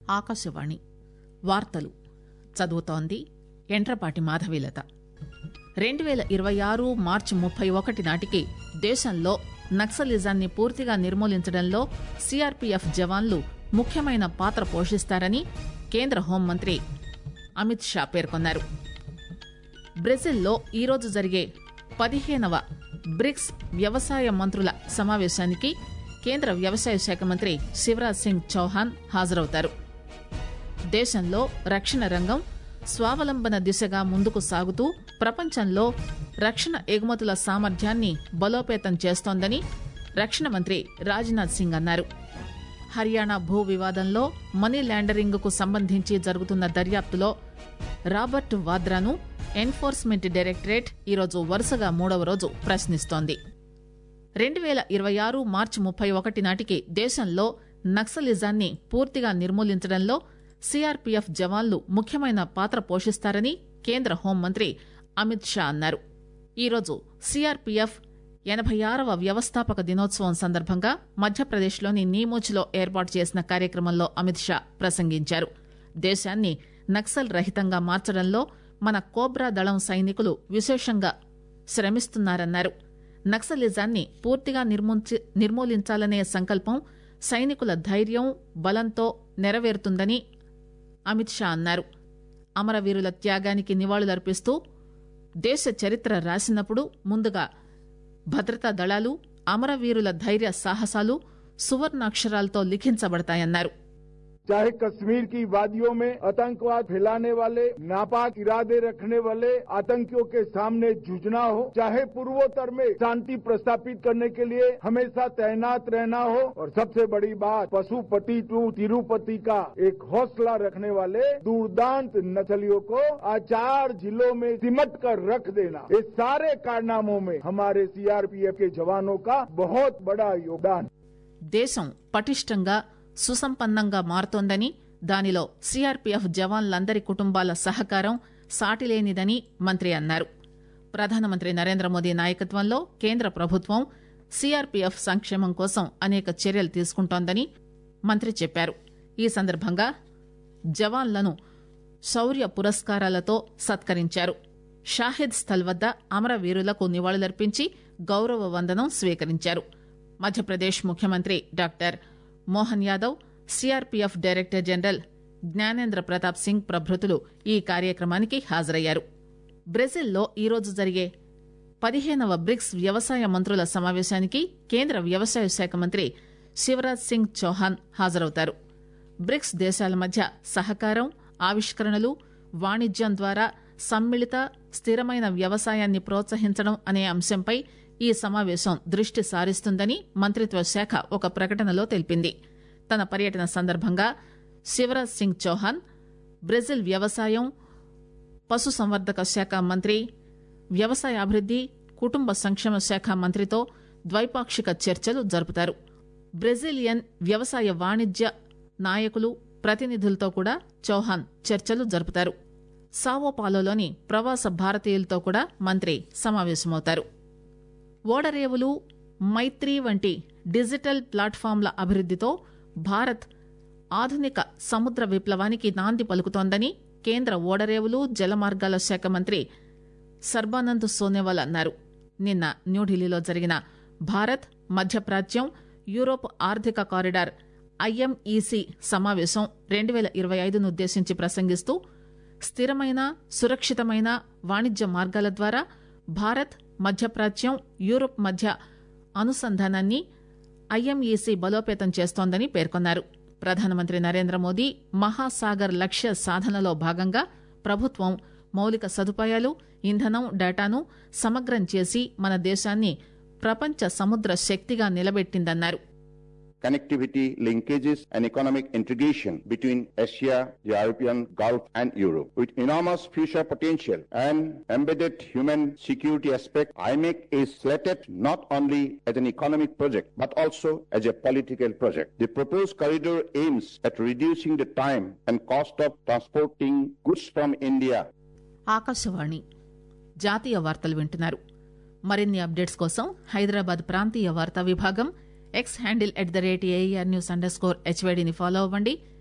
ఆకాశవాణి వార్తలు చదువుతోంది ఎంట్రపాటి మాధవీలత రెండు పేల ఇరవై ఆరు మార్చి ముప్పై ఒకటి నాటికి దేశంలో నక్సలిజాన్ని పూర్తిగా నిర్మూలించడంలో సీఆర్పీఎఫ్ జవాన్లు ముఖ్యమైన పాత్ర పోషిస్తారని కేంద్ర హోంమంత్రి అమిత్ షా పేర్కొన్నారు బ్రెజిల్లో ఈరోజు జరిగే పదిహేనవ బ్రిక్స్ వ్యవసాయ మంత్రుల సమావేశానికి కేంద్ర వ్యవసాయ శాఖ మంత్రి శివరాజ్ సింగ్ చౌహాన్ హాజరవుతారు దేశంలో రక్షణ రంగం స్వావలంబన దిశగా ముందుకు సాగుతూ ప్రపంచంలో రక్షణ ఎగుమతుల సామర్థ్యాన్ని బలోపేతం చేస్తోందని రక్షణ మంత్రి రాజ్నాథ్ సింగ్ అన్నారు హర్యానా భూ వివాదంలో మనీ ల్యాండరింగ్ కు సంబంధించి జరుగుతున్న దర్యాప్తులో రాబర్ట్ వాద్రాను ఎన్ఫోర్స్మెంట్ డైరెక్టరేట్ ఈరోజు వరుసగా మూడవ రోజు ప్రశ్నిస్తోంది రెండు పేల ఇరవై ఆరు మార్చి ముప్పై ఒకటి నాటికి దేశంలో నక్సలిజాన్ని పూర్తిగా నిర్మూలించడంలో సీఆర్పీఎఫ్ జవాన్లు ముఖ్యమైన పాత్ర పోషిస్తారని కేంద్ర హోంమంత్రి అమిత్ షా అన్నారు ఈరోజు సీఆర్పీఎఫ్ ఎనభై ఆరవ వ్యవస్థాపక దినోత్సవం సందర్భంగా మధ్యప్రదేశ్లోని నీమూచ్లో ఏర్పాటు చేసిన కార్యక్రమంలో అమిత్ షా ప్రసంగించారు దేశాన్ని నక్సల్ రహితంగా మార్చడంలో మన కోబ్రా దళం సైనికులు విశేషంగా శ్రమిస్తున్నారన్నారు నక్సలిజాన్ని పూర్తిగా నిర్మూల్చి- నిర్మూలించాలనే సంకల్పం సైనికుల ధైర్యం బలంతో నెరవేరుతుందని అమిత్ షా అన్నారు అమరవీరుల త్యాగానికి నివాళులర్పిస్తూ దేశ చరిత్ర రాసినప్పుడు ముందుగా భద్రతా దళాలు అమరవీరుల ధైర్య సాహసాలు సువర్ణాక్షరాలతో లిఖించబడతాయన్నారు चाहे कश्मीर की वादियों में आतंकवाद फैलाने वाले नापाक इरादे रखने वाले आतंकियों के सामने जूझना हो चाहे पूर्वोत्तर में शांति प्रस्थापित करने के लिए हमेशा तैनात रहना हो और सबसे बड़ी बात पशुपति टू तिरुपति का एक हौसला रखने वाले दूरदांत नक्सलियों को आज चार जिलों में सिमट कर रख देना ये सारे कारनामों में हमारे सीआरपीएफ के जवानों का बहुत बड़ा योगदान దేశం పటిష్టంగా సుసంపన్నంగా మారుతోందని దానిలో సీఆర్పీఎఫ్ జవాన్లందరి కుటుంబాల సహకారం సాటిలేనిదని మంత్రి అన్నారు ప్రధానమంత్రి నరేంద్ర మోదీ నాయకత్వంలో కేంద్ర ప్రభుత్వం సీఆర్పీఎఫ్ సంక్షేమం కోసం అనేక చర్యలు తీసుకుంటోందని మంత్రి చెప్పారు ఈ సందర్భంగా జవాన్లను శౌర్య పురస్కారాలతో సత్కరించారు షాహిద్ స్థల్ వద్ద అమరవీరులకు నివాళులర్పించి గౌరవ వందనం స్వీకరించారు మధ్యప్రదేశ్ ముఖ్యమంత్రి doctor Mohan Yadav CRPF director general Gyanendra Pratap Singh ప్రభృతులు ఈ కార్యక్రమానికి హాజరయ్యారు బ్రెజిల్లో ఈరోజు జరిగే పదిహేనవ బ్రిక్స్ వ్యవసాయ మంత్రుల సమావేశానికి కేంద్ర వ్యవసాయ శాఖ మంత్రి శివరాజ్ సింగ్ చౌహాన్ హాజరవుతారు బ్రిక్స్ దేశాల మధ్య సహకారం ఆవిష్కరణలు వాణిజ్యం ద్వారా సమ్మిళిత స్థిరమైన వ్యవసాయాన్ని ప్రోత్సహించడం అనే అంశంపై ఈ సమావేశం దృష్టి సారిస్తుందని మంత్రిత్వ శాఖ ఒక ప్రకటనలో తెలిపింది తన పర్యటన సందర్భంగా శివరాజ్ సింగ్ చౌహాన్ బ్రెజిల్ వ్యవసాయం పశుసంవర్ధక శాఖ మంత్రి వ్యవసాయ అభివృద్ది కుటుంబ సంక్షేమ శాఖ మంత్రితో ద్వైపాక్షిక చర్చలు జరుపుతారు బ్రెజిలియన్ వ్యవసాయ వాణిజ్య నాయకులు ప్రతినిధులతో కూడా చౌహాన్ చర్చలు జరుపుతారు సావోపాలోలోని ప్రవాస భారతీయులతో కూడా మంత్రి సమావేశమవుతారు ఓడరేవులు మైత్రి వంటి డిజిటల్ ప్లాట్ఫామ్ల అభివృద్దితో భారత్ ఆధునిక సముద్ర విప్లవానికి నాంది పలుకుతోందని కేంద్ర ఓడరేవులు జలమార్గాల శాఖ మంత్రి సర్బానంద్ సోనోవాల్ అన్నారు నిన్న న్యూఢిల్లీలో జరిగిన భారత్ మధ్యప్రాచ్యం యూరోప్ ఆర్థిక కారిడార్ ఐఎంఈసీ సమావేశం రెండు పేల ఇరవై ఐదును ఉద్దేశించి ప్రసంగిస్తూ స్థిరమైన సురక్షితమైన వాణిజ్య మార్గాల ద్వారా భారత్ మధ్యప్రాచ్యం యూరోప్ మధ్య అనుసంధానాన్ని ఐఎంఈసీ బలోపేతం చేస్తోందని పేర్కొన్నారు ప్రధానమంత్రి నరేంద్ర మోదీ మహాసాగర్ లక్ష్య సాధనలో భాగంగా ప్రభుత్వం మౌలిక సదుపాయాలు ఇంధనం డేటాను సమగ్రం చేసి మన దేశాన్ని ప్రపంచ సముద్ర శక్తిగా నిలబెట్టిందన్నారు connectivity, linkages, and economic integration between Asia, the European Gulf, and Europe. With enormous future potential and embedded human security aspect, IMEC is slated not only as an economic project, but also as a political project. The proposed corridor aims at reducing the time and cost of transporting goods from India Akashvani జాతీయ వార్తలు వింటున్నారు మరిన్ని updates కోసం హైదరాబాద్ ప్రాంతీయ వార్తా విభాగం X handle at the rate AR news underscore హెచ్వైడిని follow అవ్వండి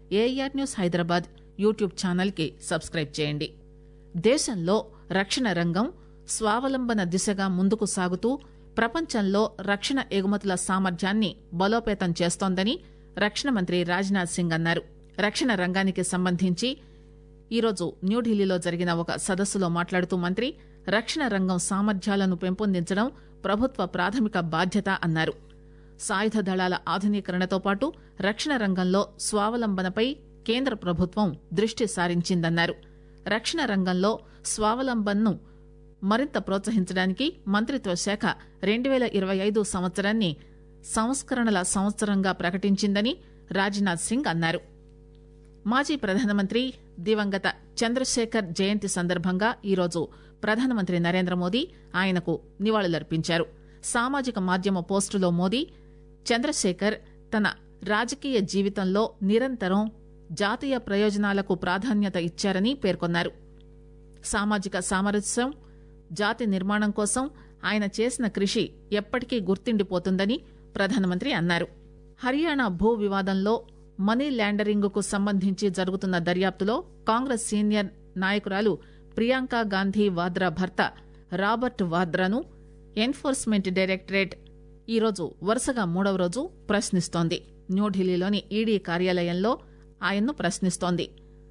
ఏఆర్ న్యూస్ హైదరాబాద్ యూట్యూబ్ ఛానల్కి సబ్స్క్రైబ్ చేయండి దేశంలో రక్షణ రంగం స్వావలంబన దిశగా ముందుకు సాగుతూ ప్రపంచంలో రక్షణ ఎగుమతుల సామర్థ్యాన్ని బలోపేతం చేస్తోందని రక్షణ మంత్రి రాజ్నాథ్ సింగ్ అన్నారు రక్షణ రంగానికి సంబంధించి ఈరోజు న్యూఢిల్లీలో జరిగిన ఒక సదస్సులో మాట్లాడుతూ మంత్రి రక్షణ రంగం సామర్థ్యాలను పెంపొందించడం ప్రభుత్వ ప్రాథమిక బాధ్యత అన్నారు సాయుధ దళాల ఆధునీకరణతో పాటు రక్షణ రంగంలో స్వావలంబనపై కేంద్ర ప్రభుత్వం దృష్టి సారించిందన్నారు రక్షణ రంగంలో స్వావలంబన్ను మరింత ప్రోత్సహించడానికి మంత్రిత్వ శాఖ రెండు పేల ఇరవై ఐదు సంవత్సరాన్ని సంస్కరణల సంవత్సరంగా ప్రకటించిందని రాజ్నాథ్ సింగ్ అన్నారు మాజీ ప్రధానమంత్రి దివంగత చంద్రశేఖర్ జయంతి సందర్భంగా ఈరోజు ప్రధానమంత్రి నరేంద్ర మోదీ ఆయనకు నివాళులర్పించారు సామాజిక మాధ్యమ పోస్టులో మోదీ చంద్రశేఖర్ తన రాజకీయ జీవితంలో నిరంతరం జాతీయ ప్రయోజనాలకు ప్రాధాన్యత ఇచ్చారని పేర్కొన్నారు సామాజిక సామరస్యం జాతి నిర్మాణం కోసం ఆయన చేసిన కృషి ఎప్పటికీ గుర్తుండిపోతుందని ప్రధానమంత్రి అన్నారు హర్యానా భూ వివాదంలో మనీ ల్యాండరింగ్కు సంబంధించి జరుగుతున్న దర్యాప్తులో కాంగ్రెస్ సీనియర్ నాయకురాలు ప్రియాంక గాంధీ వాద్రా భర్త రాబర్ట్ వాద్రాను ఎన్ఫోర్స్మెంట్ డైరెక్టరేట్ ఈరోజు వరుసగా మూడవ రోజు ప్రశ్నిస్తోంది న్యూఢిల్లీలోని ఈడీ కార్యాలయంలో ఆయన్ను ప్రశ్నిస్తోంది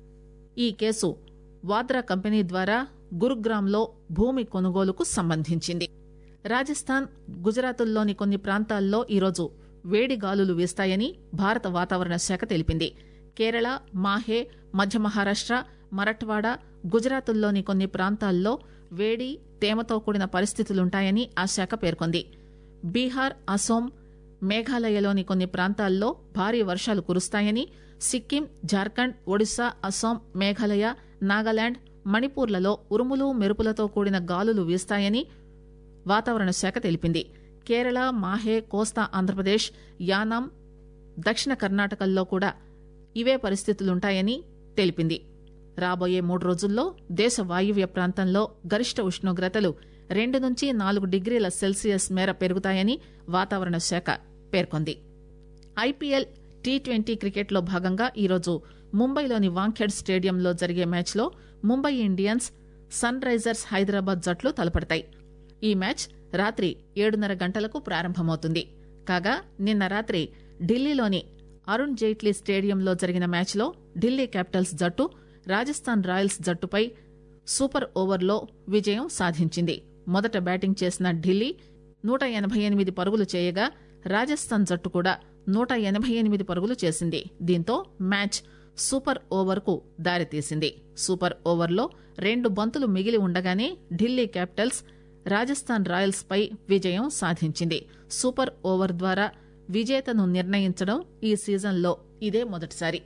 ఈ కేసు వాద్రా కంపెనీ ద్వారా గురుగ్రామ్లో భూమి కొనుగోలుకు సంబంధించింది రాజస్థాన్ గుజరాత్ల్లోని కొన్ని ప్రాంతాల్లో ఈరోజు వేడి గాలులు వీస్తాయని భారత వాతావరణ శాఖ తెలిపింది కేరళ మాహే మధ్య మహారాష్ట మరఠ్వాడ గుజరాత్ల్లోని కొన్ని ప్రాంతాల్లో వేడి తేమతో కూడిన పరిస్థితులుంటాయని ఆ శాఖ పేర్కొంది బీహార్ అసోం మేఘాలయలోని కొన్ని ప్రాంతాల్లో భారీ వర్షాలు కురుస్తాయని సిక్కిం జార్ఖండ్ ఒడిశా అసోం మేఘాలయ నాగాలాండ్ మణిపూర్లలో ఉరుములు మెరుపులతో కూడిన గాలులు వీస్తాయని వాతావరణ శాఖ తెలిపింది కేరళ మాహే కోస్తా ఆంధ్రప్రదేశ్ యానాం దక్షిణ కర్ణాటకల్లో కూడా ఇవే పరిస్థితులుంటాయని తెలిపింది రాబోయే మూడు రోజుల్లో దేశ వాయువ్య ప్రాంతంలో గరిష్ట ఉష్ణోగ్రతలు రెండు నుంచి నాలుగు డిగ్రీల సెల్సియస్ మేర పెరుగుతాయని వాతావరణ శాఖ పేర్కొంది ఐపీఎల్ టీ ట్వంటీ క్రికెట్లో భాగంగా ఈరోజు ముంబైలోని వాంఖేడ్ స్టేడియంలో జరిగే మ్యాచ్లో Mumbai Indians Sunrisers Hyderabad జట్లు తలపడతాయి ఈ మ్యాచ్ రాత్రి ఏడున్నర గంటలకు ప్రారంభమవుతుంది కాగా నిన్న రాత్రి ఢిల్లీలోని అరుణ్ జైట్లీ స్టేడియంలో జరిగిన మ్యాచ్లో ఢిల్లీ క్యాపిటల్స్ జట్టు రాజస్థాన్ రాయల్స్ జట్టుపై సూపర్ ఓవర్లో విజయం సాధించింది మొదట బ్యాటింగ్ చేసిన ఢిల్లీ నూట ఎనభై ఎనిమిది పరుగులు చేయగా రాజస్థాన్ జట్టు కూడా నూట ఎనభై ఎనిమిది పరుగులు చేసింది దీంతో మ్యాచ్ సూపర్ ఓవర్కు దారితీసింది సూపర్ ఓవర్లో రెండు బంతులు మిగిలి ఉండగానే ఢిల్లీ క్యాపిటల్స్ రాజస్థాన్ రాయల్స్ పై విజయం సాధించింది సూపర్ ఓవర్ ద్వారా విజేతను నిర్ణయించడం ఈ సీజన్లో ఇదే మొదటిసారి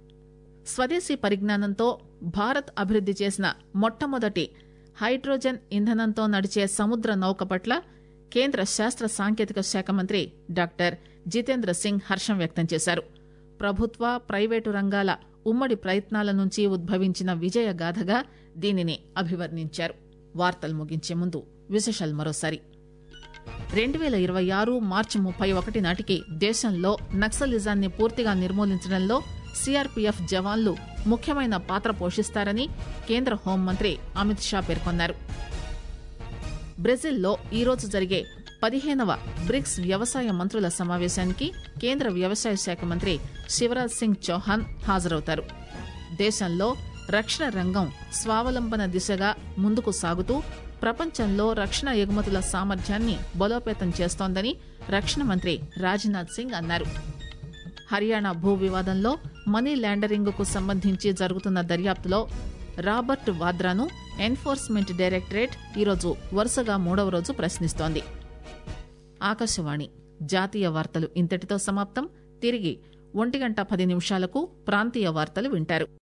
స్వదేశీ పరిజ్ఞానంతో భారత్ అభివృద్ది చేసిన మొట్టమొదటి హైడ్రోజన్ ఇంధనంతో నడిచే సముద్ర నౌక పట్ల కేంద్ర శాస్త్ర సాంకేతిక శాఖ మంత్రి డాక్టర్ జితేంద్ర సింగ్ హర్షం వ్యక్తం చేశారు ప్రభుత్వ ప్రైవేటు రంగాల ఉమ్మడి ప్రయత్నాల నుంచి ఉద్భవించిన విజయగాథగా దీనిని అభివర్ణించారు వార్తలు ముగించే ముందు విశేషాలు మరోసారి రెండు వేల ఇరవై ఆరు మార్చి ముప్పై ఒకటి నాటికి దేశంలో నక్సలిజాన్ని పూర్తిగా నిర్మూలించడంలో సిఆర్పీఎఫ్ జవాన్లు ముఖ్యమైన పాత్ర పోషిస్తారని కేంద్ర హోంమంత్రి అమిత్ షా పేర్కొన్నారు బ్రెజిల్లో ఈరోజు జరిగే పదిహేనవ బ్రిక్స్ వ్యవసాయ మంత్రుల సమావేశానికి కేంద్ర వ్యవసాయ శాఖ మంత్రి శివరాజ్ సింగ్ చౌహాన్ హాజరవుతారు దేశంలో రక్షణ రంగం స్వావలంబన దిశగా ముందుకు సాగుతూ ప్రపంచంలో రక్షణ ఎగుమతుల సామర్థ్యాన్ని బలోపేతం చేస్తోందని రక్షణ మంత్రి రాజ్నాథ్ సింగ్ అన్నారు హర్యానా భూ వివాదంలో మనీ ల్యాండరింగ్ కు సంబంధించి జరుగుతున్న దర్యాప్తులో రాబర్ట్ వాద్రాను ఎన్ఫోర్స్మెంట్ డైరెక్టరేట్ ఈరోజు వరుసగా మూడవ రోజు ప్రశ్నిస్తోంది ఆకాశవాణి జాతీయ వార్తలు ఇంతటితో సమాప్తం తిరిగి ఒంటి గంట పది నిమిషాలకు ప్రాంతీయ వార్తలు వింటారు